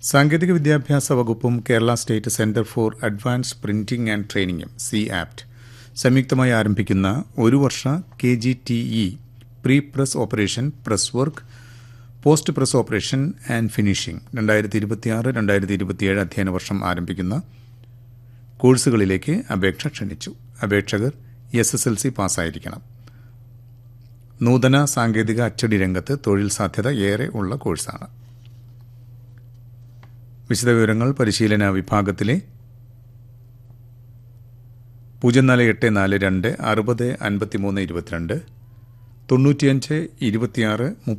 സാങ്കേതിക വിദ്യാഭ്യാസ വകുപ്പും Kerala state centre for advanced printing and ട്രെയിനിങ്ങും സി ആപ്റ്റ് സംയുക്തമായി ആരംഭിക്കുന്ന ഒരു വർഷ K G T E pre press operation press work post press operation and finishing രണ്ടായിരത്തി ഇരുപത്തിയാറ് രണ്ടായിരത്തി ഇരുപത്തിയേഴ് അധ്യയന വർഷം ആരംഭിക്കുന്ന കോഴ്സുകളിലേക്ക് അപേക്ഷ ക്ഷണിച്ചു അപേക്ഷകർ എസ് എസ് എൽ സി പാസ്സായിരിക്കണം നൂതന സാങ്കേതിക അച്ചടി രംഗത്ത് തൊഴിൽ സാധ്യത ഏറെ ഉള്ള കോഴ്സാണ് വിശദവിവരങ്ങൾ പരിശീലന വിഭാഗത്തിലെ പൂജ്യം നാല് എട്ട് നാല് രണ്ട് അറുപത് അൻപത്തിമൂന്ന് ഇരുപത്തിരണ്ട് തൊണ്ണൂറ്റിയഞ്ച് ഇരുപത്തിയാറ്